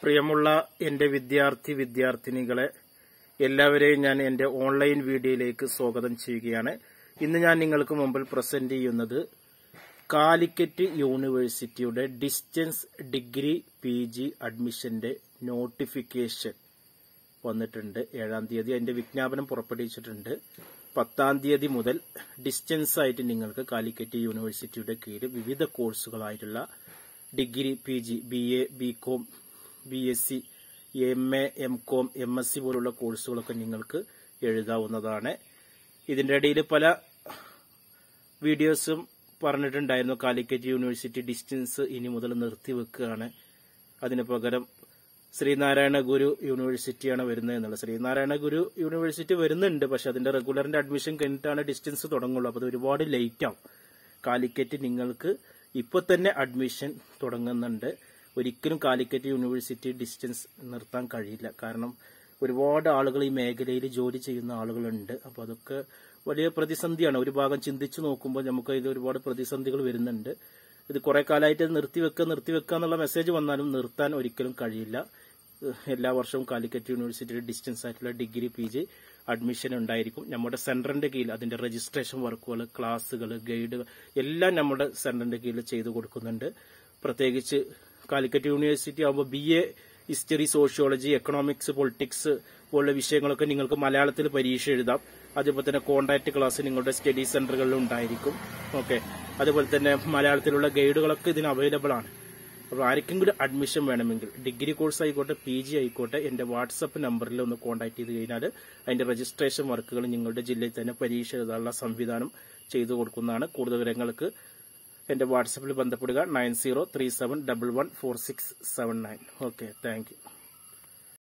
പ്രിയമുള്ള എൻ്റെ വിദ്യാർത്ഥി വിദ്യാർത്ഥിനികളെ എല്ലാവരെയും ഞാൻ എൻ്റെ ഓൺലൈൻ വീഡിയോയിലേക്ക് സ്വാഗതം ചെയ്യുകയാണ് ഇന്ന് ഞാൻ നിങ്ങൾക്ക് മുമ്പിൽ പ്രസന്റ് ചെയ്യുന്നത് കാലിക്കറ്റ് യൂണിവേഴ്സിറ്റിയുടെ ഡിസ്റ്റൻസ് ഡിഗ്രി പി ജി അഡ്മിഷന്റെ നോട്ടിഫിക്കേഷൻ വന്നിട്ടുണ്ട് ഏഴാം തീയതി അതിന്റെ വിജ്ഞാപനം പുറപ്പെടുവിച്ചിട്ടുണ്ട് പത്താം തീയതി മുതൽ ഡിസ്റ്റൻസ് ആയിട്ട് നിങ്ങൾക്ക് കാലിക്കറ്റ് യൂണിവേഴ്സിറ്റിയുടെ കീഴിൽ വിവിധ കോഴ്സുകളായിട്ടുള്ള degree P G B A B Com B S C M A M Com M S C പോലുള്ള കോഴ്സുകളൊക്കെ നിങ്ങൾക്ക് എഴുതാവുന്നതാണ് ഇതിന്റെ ഇടയിൽ പല വീഡിയോസും പറഞ്ഞിട്ടുണ്ടായിരുന്നു കാലിക്കറ്റ് യൂണിവേഴ്സിറ്റി ഡിസ്റ്റൻസ് ഇനി മുതൽ നിർത്തിവെക്കുകയാണ് അതിന് പകരം ശ്രീനാരായണ ഗുരു യൂണിവേഴ്സിറ്റിയാണ് വരുന്നത് എന്നുള്ളത് ശ്രീനാരായണ ഗുരു യൂണിവേഴ്സിറ്റി വരുന്നുണ്ട് പക്ഷെ അതിന്റെ റെഗുലറിന്റെ അഡ്മിഷൻ കഴിഞ്ഞിട്ടാണ് ഡിസ്റ്റൻസ് തുടങ്ങുള്ളൂ അപ്പോൾ അത് ഒരുപാട് ലേറ്റ് ആവും കാലിക്കറ്റ് നിങ്ങൾക്ക് ഇപ്പൊ തന്നെ അഡ്മിഷൻ തുടങ്ങുന്നുണ്ട് ഒരിക്കലും കാലിക്കറ്റ് യൂണിവേഴ്സിറ്റി ഡിസ്റ്റൻസ് നിർത്താൻ കഴിയില്ല കാരണം ഒരുപാട് ആളുകൾ ഈ മേഖലയിൽ ജോലി ചെയ്യുന്ന ആളുകളുണ്ട് അപ്പോൾ അതൊക്കെ വലിയ പ്രതിസന്ധിയാണ് ഒരു ഭാഗം ചിന്തിച്ചു നോക്കുമ്പോൾ നമുക്ക് ഇത് ഒരുപാട് പ്രതിസന്ധികൾ വരുന്നുണ്ട് ഇത് കുറെ കാലമായിട്ട് നിർത്തിവെക്കുക നിർത്തിവെക്കുക എന്നുള്ള മെസ്സേജ് വന്നാലും നിർത്താൻ ഒരിക്കലും കഴിയില്ല എല്ലാ വർഷവും കാലിക്കറ്റ് യൂണിവേഴ്സിറ്റിയുടെ ഡിസ്റ്റൻസ് ആയിട്ടുള്ള ഡിഗ്രി പി ജി അഡ്മിഷൻ ഉണ്ടായിരിക്കും നമ്മുടെ സെന്ററിന്റെ കീഴിൽ അതിന്റെ രജിസ്ട്രേഷൻ വർക്കുകൾ ക്ലാസ്സുകൾ ഗൈഡുകൾ എല്ലാം നമ്മുടെ സെന്ററിന്റെ കീഴിൽ ചെയ്തു കൊടുക്കുന്നുണ്ട് പ്രത്യേകിച്ച് കാലിക്കറ്റ് യൂണിവേഴ്സിറ്റി ആകുമ്പോൾ B A history sociology economics politics പോലുള്ള വിഷയങ്ങളൊക്കെ നിങ്ങൾക്ക് മലയാളത്തിൽ പരീക്ഷ എഴുതാം അതുപോലെ തന്നെ കോണ്ടാക്ട് ക്ലാസ് നിങ്ങളുടെ സ്റ്റഡി സെന്ററുകളിൽ ഉണ്ടായിരിക്കും ഓക്കെ അതുപോലെ തന്നെ മലയാളത്തിലുള്ള ഗൈഡുകളൊക്കെ ഇതിന് അവൈലബിൾ ആണ് അപ്പോൾ ആർക്കെങ്കിലും അഡ്മിഷൻ വേണമെങ്കിൽ ഡിഗ്രി കോഴ്സ് ആയിക്കോട്ടെ പി ജി ആയിക്കോട്ടെ എന്റെ വാട്സപ്പ് നമ്പറിൽ ഒന്ന് കോൺടാക്ട് ചെയ്ത് കഴിഞ്ഞാൽ അതിന്റെ രജിസ്ട്രേഷൻ വർക്കുകൾ നിങ്ങളുടെ ജില്ലയിൽ തന്നെ പരീക്ഷ എഴുതാനുള്ള സംവിധാനം ചെയ്തു കൊടുക്കുന്നതാണ് കൂടുതൽ വിവരങ്ങൾക്ക് എന്റെ വാട്സപ്പിൽ ബന്ധപ്പെടുക nine zero three seven double one four six seven nine okay thank U